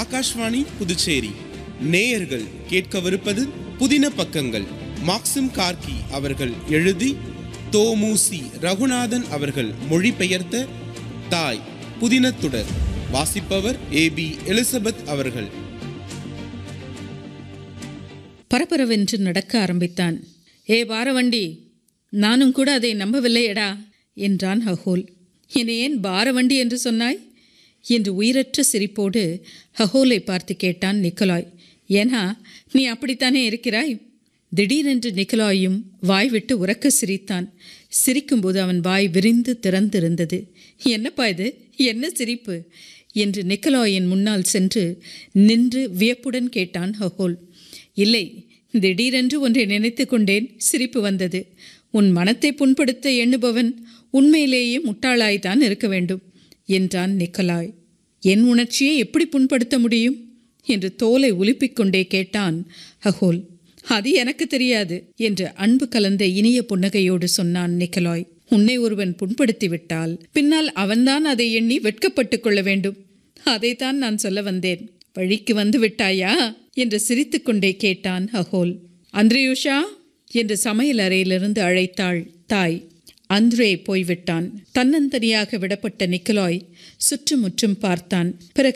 ஆகாஷ்வாணி புதுச்சேரி நேயர்கள் கேட்கவிருப்பது புதின பக்கங்கள் மாக்சிம் கார்கி அவர்கள் எழுதி தோமுசி ரகுநாதன் அவர்கள் மொழிபெயர்த்த தாய் புதினத்துடர் வாசிப்பவர் ஏ பி எலிசபெத் அவர்கள் பரபரவென்று நடக்க ஆரம்பித்தான் ஏ பாரவண்டி நானும் கூட அதை நம்பவில்லையடா என்றான் ஹகோல் என்னை ஏன் பாரவண்டி என்று சொன்னாய் என்று உயிரற்ற சிரிப்போடு ஹகோலை பார்த்து கேட்டான் நிக்கலாய் ஏன்னா நீ அப்படித்தானே இருக்கிறாய் திடீரென்று நிக்கலாயும் வாய் விட்டு உறக்க சிரித்தான் சிரிக்கும்போது அவன் வாய் விரிந்து திறந்திருந்தது என்னப்பா இது என்ன சிரிப்பு என்று நிக்கலாயின் முன்னால் சென்று நின்று வியப்புடன் கேட்டான் ஹகோல் இல்லை திடீரென்று ஒன்றை நினைத்து கொண்டேன் சிரிப்பு வந்தது உன் மனத்தை புண்படுத்த எண்ணுபவன் உண்மையிலேயே முட்டாளாய்தான் இருக்க வேண்டும் என்றான் நிக்கலாய் என் உணர்ச்சியை எப்படி புண்படுத்த முடியும் என்று தோலை உலுப்பிக் கொண்டே கேட்டான் ஹகோல் அது எனக்கு தெரியாது என்று அன்பு கலந்த இனிய புன்னகையோடு சொன்னான் நிக்கலாய் உன்னை ஒருவன் புண்படுத்தி விட்டால் பின்னால் அவன்தான் அதை எண்ணி வெட்கப்பட்டுக் கொள்ள வேண்டும் அதைத்தான் நான் சொல்ல வந்தேன் வழிக்கு வந்து விட்டாயா என்று சிரித்துக்கொண்டே கேட்டான் ஹகோல் அந்திரியுஷா என்று சமையல் அறையிலிருந்து அழைத்தாள் தாய் அந்திரே போய்விட்டான் தன்னந்தனியாக விடப்பட்ட நிக்கலாய் சுற்றுமுற்றும் பார்த்தான் பிறகு